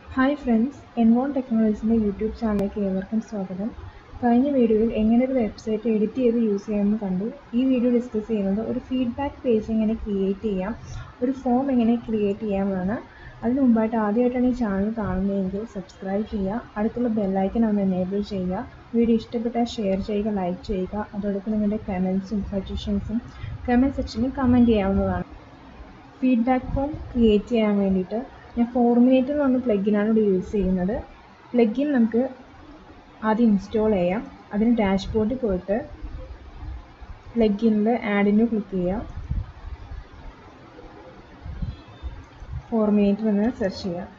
hi friends Envon ടെക്നോളജീസിൻ്റെ YouTube ചാനലിലേക്ക് ഏവർക്കും സ്വാഗതം കഴിഞ്ഞ വീഡിയോയിൽ എങ്ങനെ ഒരു വെബ്സൈറ്റ് എഡിറ്റ് ചെയ്ത് യൂസ് ചെയ്യാമെന്ന് കണ്ടു ഈ വീഡിയോ ഡിസ്കസ് ചെയ്യുന്നത് ഒരു ഫീഡ്ബാക്ക് പേജ് എങ്ങനെ ക്രിയേറ്റ് ചെയ്യാം ഒരു ഫോം എങ്ങനെ ക്രിയേറ്റ് ചെയ്യാമെന്നാണ് അതിന് മുമ്പായിട്ട് ആദ്യമായിട്ടാണ് ഈ ചാനൽ കാണുന്നതെങ്കിൽ സബ്സ്ക്രൈബ് ചെയ്യുക അടുത്തുള്ള ബെല്ലൈക്കൻ ഒന്ന് എനേബിൾ ചെയ്യുക വീഡിയോ ഇഷ്ടപ്പെട്ടാൽ ഷെയർ ചെയ്യുക ലൈക്ക് ചെയ്യുക അതോടൊപ്പം നിങ്ങളുടെ കമൻസും സജഷൻസും കമൻറ്റ് സെക്ഷനിൽ കമൻറ്റ് ചെയ്യാവുന്നതാണ് ഫീഡ്ബാക്ക് ഫോം ക്രിയേറ്റ് ചെയ്യാൻ വേണ്ടിയിട്ട് ഞാൻ ഫോർമിനേറ്റർ എന്ന് പറഞ്ഞ പ്ലഗിനാണ് ഇവിടെ യൂസ് ചെയ്യുന്നത് പ്ലഗിൻ നമുക്ക് ആദ്യം ഇൻസ്റ്റാൾ ചെയ്യാം അതിന് ഡാഷ്ബോർഡിൽ പോയിട്ട് പ്ലഗിനിൽ ആഡിന് ക്ലിക്ക് ചെയ്യാം ഫോർമിനേറ്റർ എന്ന് സെർച്ച് ചെയ്യാം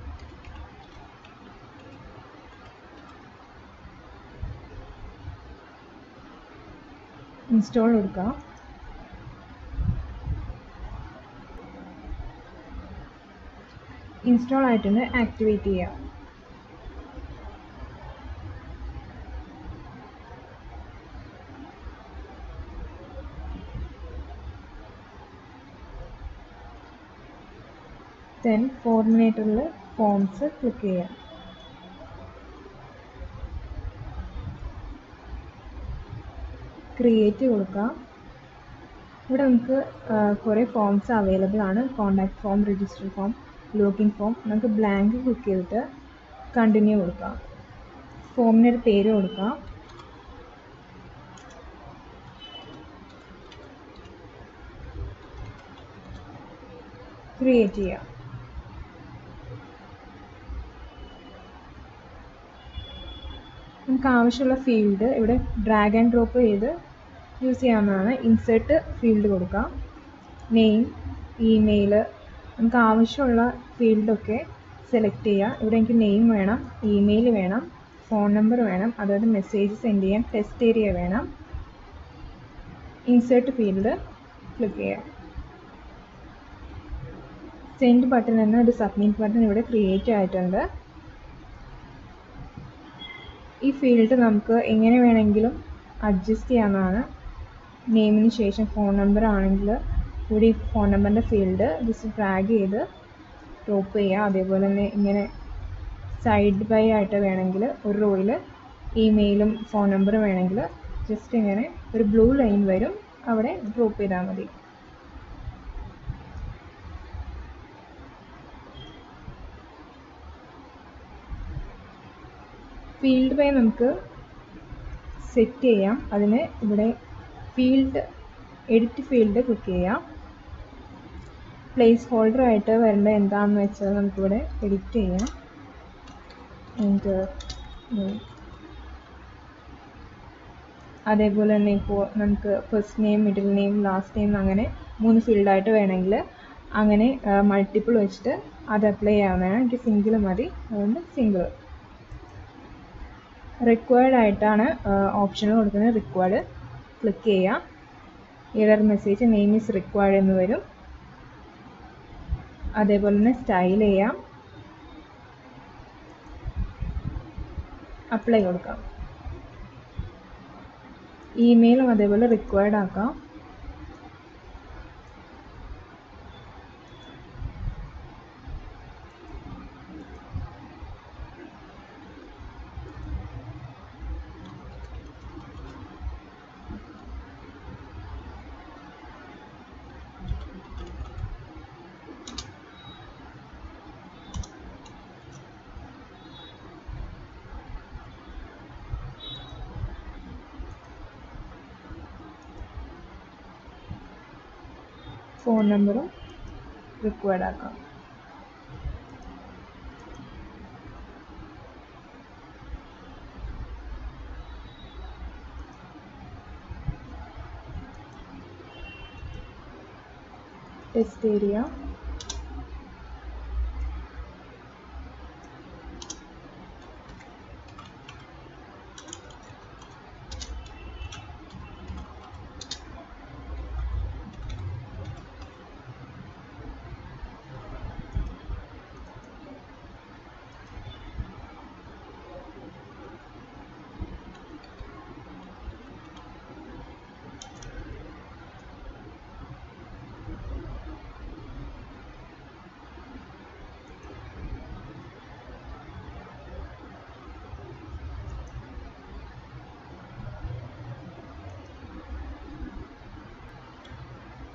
ഇൻസ്റ്റാൾ കൊടുക്കാം ഇൻസ്റ്റാൾ ആയിട്ടുണ്ട് ആക്ടിവേറ്റ് ചെയ്യാം ദെൻ ഫോർമിനേറ്ററിൽ ഫോംസ് ക്ലിക്ക് ചെയ്യാം ക്രിയേറ്റ് കൊടുക്കാം ഇവിടെ നമുക്ക് കുറേ ഫോംസ് അവൈലബിൾ ആണ് contact form register form login form നമുക്ക് ബ്ലാങ്ക് ക്ലിക്ക് ചെയ്തിട്ട് കണ്ടിന്യൂ കൊടുക്കാം ഫോമിനൊരു പേര് കൊടുക്കാം ക്രിയേറ്റ് ചെയ്യാം നമുക്ക് ആവശ്യമുള്ള ഫീൽഡ് ഇവിടെ ഡ്രാഗ് ആൻഡ് ഡ്രോപ്പ് ചെയ്ത് യൂസ് ചെയ്യാവുന്നതാണ് ഇൻസേർട്ട് ഫീൽഡ് കൊടുക്കാം നെയിം ഇമെയിൽ നമുക്ക് ആവശ്യമുള്ള ഫീൽഡൊക്കെ സെലക്ട് ചെയ്യുക ഇവിടെ എനിക്ക് നെയിം വേണം ഇമെയിൽ വേണം ഫോൺ നമ്പർ വേണം അതായത് മെസ്സേജ് സെൻഡ് ചെയ്യാൻ ടെസ്റ്റ് ഏരിയ വേണം ഇൻസേർട്ട് ഫീൽഡ് ക്ലിക്ക് ചെയ്യാം സെൻഡ് ബട്ടൺ എന്ന ഒരു സബ്മിറ്റ് ബട്ടൺ ഇവിടെ ക്രിയേറ്റ് ആയിട്ടുണ്ട് ഈ ഫീൽഡ് നമുക്ക് എങ്ങനെ വേണമെങ്കിലും അഡ്ജസ്റ്റ് ചെയ്യാവുന്നതാണ് നെയിമിന് ശേഷം ഫോൺ നമ്പർ ആണെങ്കിൽ ഇവിടെ ഈ ഫോൺ നമ്പറിൻ്റെ ഫീൽഡ് ജസ്റ്റ് ഡ്രാഗ് ചെയ്ത് ടോപ്പ് ചെയ്യുക അതേപോലെ തന്നെ ഇങ്ങനെ സൈഡ് ബൈ ആയിട്ട് വേണമെങ്കിൽ ഒരു റോയിൽ ഇമെയിലും ഫോൺ നമ്പറും വേണമെങ്കിൽ ജസ്റ്റ് ഇങ്ങനെ ഒരു ബ്ലൂ ലൈൻ വരും അവിടെ ഡ്രോപ്പ് ചെയ്താൽ മതി ഫീൽഡ് ബൈ നമുക്ക് സെറ്റ് ചെയ്യാം അതിന് ഇവിടെ ഫീൽഡ് എഡിറ്റ് ഫീൽഡ് ക്ലിക്ക് ചെയ്യാം പ്ലേസ് ഹോൾഡർ ആയിട്ട് വരേണ്ടത് എന്താണെന്ന് വെച്ചാൽ നമുക്കിവിടെ എഡിറ്റ് ചെയ്യാം എൻ്റെ അതേപോലെ തന്നെ ഇപ്പോൾ നമുക്ക് first name middle name last name അങ്ങനെ മൂന്ന് ഫീൽഡായിട്ട് വേണമെങ്കിൽ അങ്ങനെ മൾട്ടിപ്പിൾ വെച്ചിട്ട് അത് അപ്ലൈ ചെയ്യാവുന്നതാണ് എനിക്ക് സിംഗിൾ മതി അതുകൊണ്ട് സിംഗിൾ റിക്വയർഡ് ആയിട്ടാണ് ഓപ്ഷൻ കൊടുക്കുന്നത് റിക്വയർഡ് ക്ലിക്ക് ചെയ്യാം error message name is required എന്ന് വരും അതേപോലെ തന്നെ സ്റ്റൈൽ ചെയ്യാം അപ്ലൈ കൊടുക്കാം ഇമെയിലും അതേപോലെ റിക്വയർഡ് ആക്കാം ഫോൺ നമ്പറും റിക്വയർഡ് ആക്കാം ടെസ്റ്റ് ഏരിയ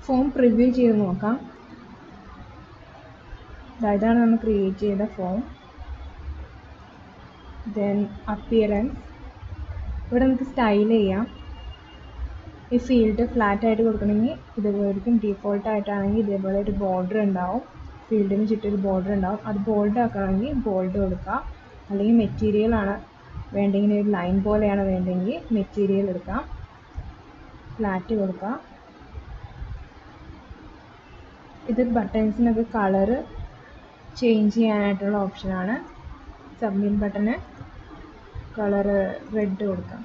ഫോം പ്രിവ്യൂ ചെയ്ത് നോക്കാം ദാ ഇതാണ് നമ്മൾ ക്രിയേറ്റ് ചെയ്ത ഫോം ദെൻ അപ്പിയറൻസ് ഇവിടെ നമുക്ക് സ്റ്റൈൽ ചെയ്യാം ഈ ഫീൽഡ് ഫ്ലാറ്റ് ആയിട്ട് കൊടുക്കണമെങ്കിൽ ഇതുപോലെയായിരിക്കും ഡീഫോൾട്ട് ആയിട്ടാണെങ്കിൽ ഇതേപോലെ ഒരു ബോർഡർ ഉണ്ടാവും ഫീൽഡിന് ചുറ്റും ഒരു ബോർഡർ ഉണ്ടാവും അത് ബോൾഡ് ആക്കണമെങ്കിൽ ബോൾഡ് കൊടുക്കുക അല്ലെങ്കിൽ മെറ്റീരിയൽ ആണ് വേണ്ടെങ്കിൽ ഒരു ലൈൻ പോലെയാണ് വേണ്ടെങ്കിൽ മെറ്റീരിയൽ എടുക്കാം ഫ്ലാറ്റ് കൊടുക്കാം ഇത് ബട്ടൺസിനൊക്കെ കളറ് ചേഞ്ച് ചെയ്യാനായിട്ടുള്ള ഓപ്ഷനാണ് സബ്മിറ്റ് ബട്ടണ് കളറ് റെഡ് കൊടുക്കാം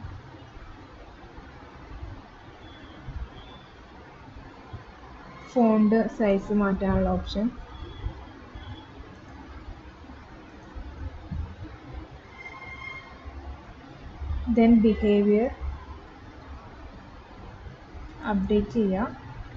ഫോണ്ട് സൈസ് മാറ്റാനുള്ള ഓപ്ഷൻ ദെൻ ബിഹേവിയർ അപ്ഡേറ്റ് ചെയ്യാം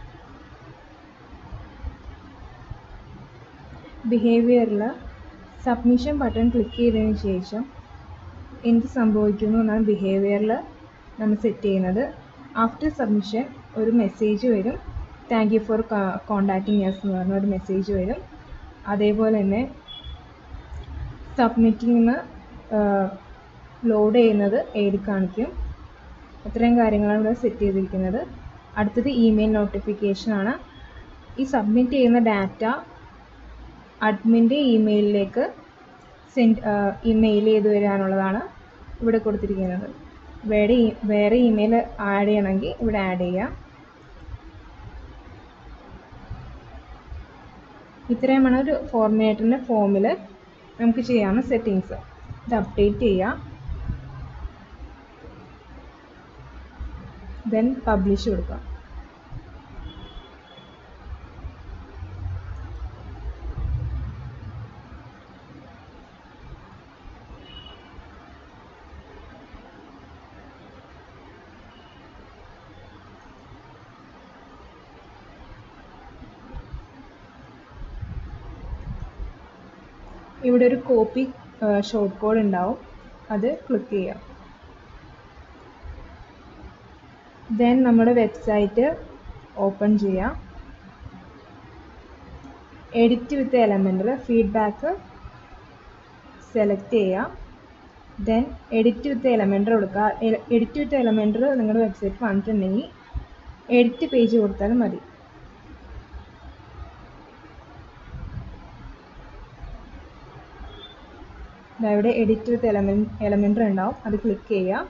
ബിഹേവിയറിൽ സബ്മിഷൻ ബട്ടൺ ക്ലിക്ക് ചെയ്തതിന് ശേഷം എന്ത് സംഭവിക്കുന്നു എന്നാണ് ബിഹേവിയറിൽ നമ്മൾ സെറ്റ് ചെയ്യുന്നത് ആഫ്റ്റർ സബ്മിഷൻ ഒരു മെസ്സേജ് വരും thank you for contacting yes എന്ന് പറഞ്ഞ ഒരു മെസ്സേജ് വരും അതേപോലെ തന്നെ സബ്മിറ്റിംഗ് ലോഡ് ചെയ്യുന്നത് എഴുതി കാണിക്കും അത്രയും കാര്യങ്ങളാണ് ഇവിടെ സെറ്റ് ചെയ്തിരിക്കുന്നത് അടുത്തത് ഇമെയിൽ നോട്ടിഫിക്കേഷൻ ആണ് ഈ സബ്മിറ്റ് ചെയ്യുന്ന ഡാറ്റ അഡ്മിൻ്റെ ഇമെയിലിലേക്ക് സെൻഡ് ഇമെയിൽ ചെയ്ത് വരാനുള്ളതാണ് ഇവിടെ കൊടുത്തിരിക്കുന്നത് വേറെ വേറെ ഇമെയിൽ ആഡ് ചെയ്യണമെങ്കിൽ ഇവിടെ ആഡ് ചെയ്യാം ഇത്രയുമാണ് ഒരു ഫോർമാറ്റിൻ്റെ ഫോമിൽ നമുക്ക് ചെയ്യാവുന്ന സെറ്റിങ്സ് ഇത് അപ്ഡേറ്റ് ചെയ്യാം ദെൻ പബ്ലിഷ് കൊടുക്കാം ഇവിടെ ഒരു കോപ്പി ഷോർട്ട് കോഡ് ഉണ്ടാവും അത് ക്ലിക്ക് ചെയ്യാം ദെൻ നമ്മുടെ വെബ്സൈറ്റ് ഓപ്പൺ ചെയ്യാം എഡിറ്റ് വിത്ത് എലമെൻറ്റിൽ ഫീഡ്ബാക്ക് സെലക്ട് ചെയ്യാം ദെൻ എഡിറ്റ് വിത്ത് എലമെൻറ്റർ കൊടുക്കുക എഡിറ്റ് വിത്ത് എലമെൻറ്റർ നിങ്ങളുടെ വെബ്സൈറ്റ് വന്നിട്ടുണ്ടെങ്കിൽ എഡിറ്റ് പേജ് കൊടുത്താലും മതി ഇവിടെ എഡിറ്റ് വിത്ത് എലമെൻ എലമെൻറ്റർ ഉണ്ടാവും അത് ക്ലിക്ക് ചെയ്യുക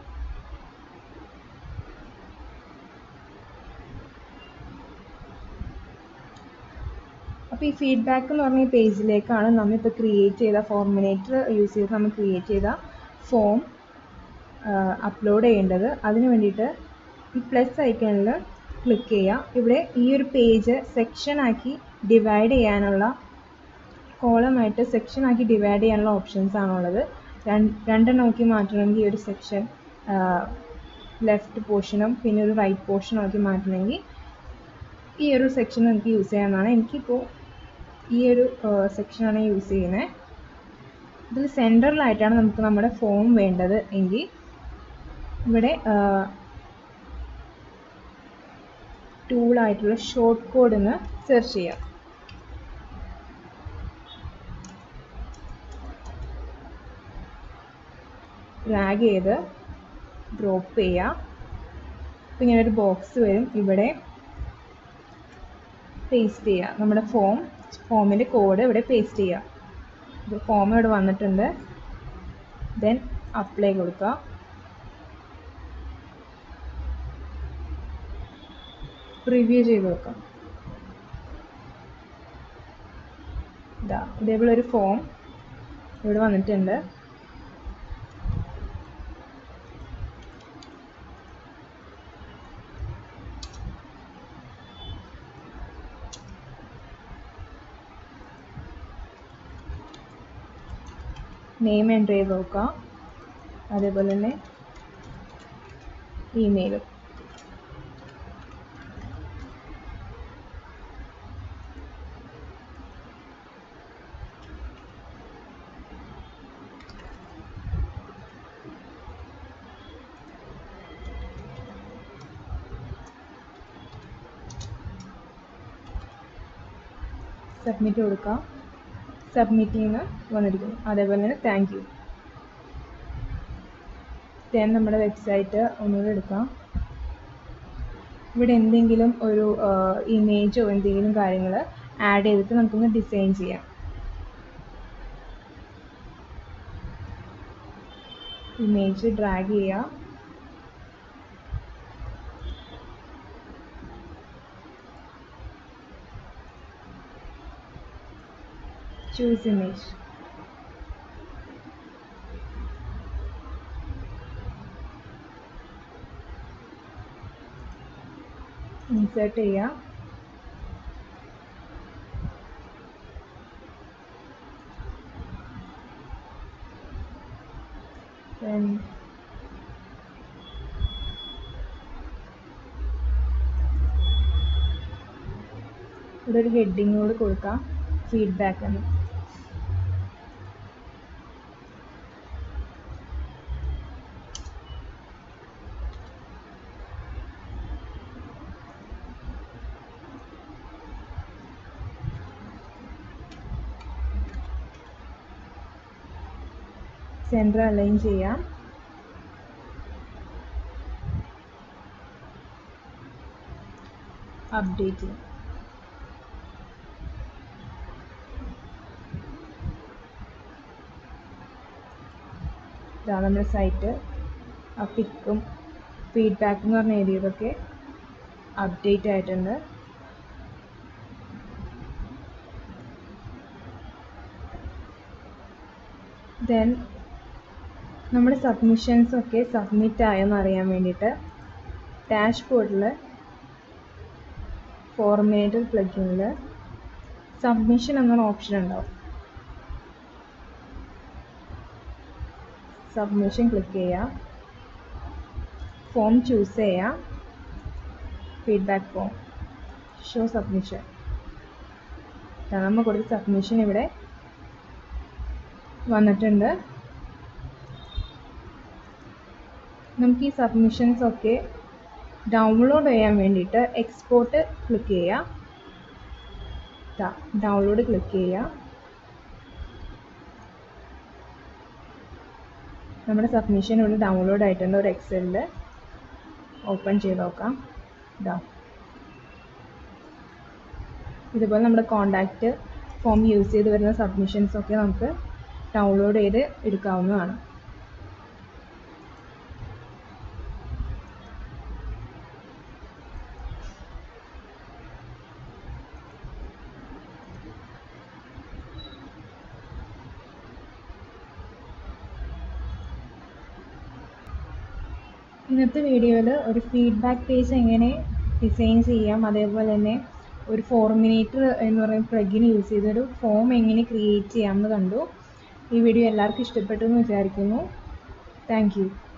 അപ്പോൾ ഈ ഫീഡ്ബാക്ക് എന്ന് പറഞ്ഞ പേജിലേക്കാണ് നമ്മളിപ്പോൾ ക്രിയേറ്റ് ചെയ്ത ഫോർമിനേറ്റർ യൂസ് ചെയ്ത് നമ്മൾ ക്രിയേറ്റ് ചെയ്ത ഫോം അപ്ലോഡ് ചെയ്യേണ്ടത് അതിന് വേണ്ടിയിട്ട് ഈ പ്ലസ് ഐക്കണിൽ ക്ലിക്ക് ചെയ്യുക ഇവിടെ ഈ ഒരു പേജ് സെക്ഷനാക്കി ഡിവൈഡ് ചെയ്യാനുള്ള കോളമായിട്ട് സെക്ഷനാക്കി ഡിവൈഡ് ചെയ്യാനുള്ള ഓപ്ഷൻസ് ആണുള്ളത് രണ്ടെണ്ണം നോക്കി മാറ്റണമെങ്കിൽ ഈ ഒരു സെക്ഷൻ ലെഫ്റ്റ് പോർഷനും പിന്നെ ഒരു റൈറ്റ് പോർഷനും ആക്കി മാറ്റണമെങ്കിൽ ഈ ഒരു സെക്ഷൻ നമുക്ക് യൂസ് ചെയ്യാവുന്നതാണ് എനിക്കിപ്പോൾ ഈ ഒരു സെക്ഷനാണ് യൂസ് ചെയ്യുന്നത് ഇതിൽ സെൻറ്ററിലായിട്ടാണ് നമുക്ക് നമ്മുടെ ഫോം വേണ്ടത് എങ്കിൽ ഇവിടെ ടൂളായിട്ടുള്ള ഷോർട്ട് കോഡ് എന്ന് സെർച്ച് ചെയ്യാം ഡ്രാഗ് ചെയ്ത് ഡ്രോപ്പ് ചെയ്യാം അപ്പോൾ ഇങ്ങനെ ഒരു ബോക്സ് വരും ഇവിടെ പേസ്റ്റ് ചെയ്യുക നമ്മുടെ ഫോം ഫോമിൻ്റെ കോഡ് ഇവിടെ പേസ്റ്റ് ചെയ്യുക ഫോം ഇവിടെ വന്നിട്ടുണ്ട് ദെൻ അപ്ലൈ കൊടുക്കുക പ്രിവ്യൂ ചെയ്ത് നോക്കാം ഇതാ ഇതേപോലെ ഒരു ഫോം ഇവിടെ വന്നിട്ടുണ്ട് നെയിം എൻ്റർ ചെയ്ത് നോക്കാം അതേപോലെ തന്നെ ഇമെയിലും സബ്മിറ്റ് കൊടുക്കാം സബ്മിറ്റിൽ നിന്ന് വന്നിരിക്കും അതേപോലെ തന്നെ താങ്ക് യു ദെൻ നമ്മുടെ വെബ്സൈറ്റ് ഒന്നുകൂടെ എടുക്കാം ഇവിടെ എന്തെങ്കിലും ഒരു ഇമേജോ എന്തെങ്കിലും കാര്യങ്ങൾ ആഡ് ചെയ്തിട്ട് നമുക്കൊന്ന് ഡിസൈൻ ചെയ്യാം ഇമേജ് ഡ്രാഗ് ചെയ്യാം choose image ഇൻസേർട്ട് ചെയ്യാം then ഇവിടെ ഒരു ഹെഡിങ് കൂടി കൊടുക്കാം ഫീഡ്ബാക്ക് എന്ന് സെൻറ്റർ അലൈൻ ചെയ്യാം അപ്ഡേറ്റ് ചെയ്യാം ഇതാണ് നമ്മുടെ സൈറ്റ് ആ പിക്കും ഫീഡ്ബാക്ക് എന്ന് പറഞ്ഞ എഴുതിയതൊക്കെ അപ്ഡേറ്റ് ആയിട്ടുണ്ട് ദെൻ നമ്മുടെ സബ്മിഷൻസ് ഒക്കെ സബ്മിറ്റ് ആയെന്ന് അറിയാൻ വേണ്ടിയിട്ട് ഡാഷ്ബോർഡിൽ ഫോർമേറ്റഡ് പ്ലഗിനിൽ സബ്മിഷൻ എന്നൊരു ഓപ്ഷൻ ഉണ്ടാവും സബ്മിഷൻ ക്ലിക്ക് ചെയ്യുക ഫോം ചൂസ് ചെയ്യുക ഫീഡ്ബാക്ക് ഫോം ഷോ സബ്മിഷൻ നമ്മൾ കൊടുത്ത സബ്മിഷൻ ഇവിടെ വന്നിട്ടുണ്ട് നമുക്ക് ഈ സബ്മിഷൻസ് ഒക്കെ ഡൗൺലോഡ് ചെയ്യാൻ വേണ്ടിയിട്ട് എക്സ്പോർട്ട് ക്ലിക്ക് ചെയ്യുക ഡൗൺലോഡ് ക്ലിക്ക് ചെയ്യുക നമ്മുടെ സബ്മിഷൻ ഇവിടെ ഡൗൺലോഡ് ആയിട്ടുണ്ട് ഒരു എക്സലിൽ ഓപ്പൺ ചെയ്ത് നോക്കാം ഇതാ ഇതുപോലെ നമ്മുടെ കോണ്ടാക്റ്റ് ഫോം യൂസ് ചെയ്ത് വരുന്ന സബ്മിഷൻസ് ഒക്കെ നമുക്ക് ഡൗൺലോഡ് ചെയ്ത് എടുക്കാവുന്നതാണ് ഇന്നത്തെ വീഡിയോയിൽ ഒരു ഫീഡ്ബാക്ക് പേജ് എങ്ങനെ ഡിസൈൻ ചെയ്യാം അതേപോലെ തന്നെ ഒരു ഫോർമിനേറ്റർ എന്ന് പറയുന്ന പ്ലഗിൻ യൂസ് ചെയ്തൊരു ഫോം എങ്ങനെ ക്രിയേറ്റ് ചെയ്യാമെന്ന് കണ്ടു ഈ വീഡിയോ എല്ലാവർക്കും ഇഷ്ടപ്പെട്ടു എന്ന് വിചാരിക്കുന്നു താങ്ക്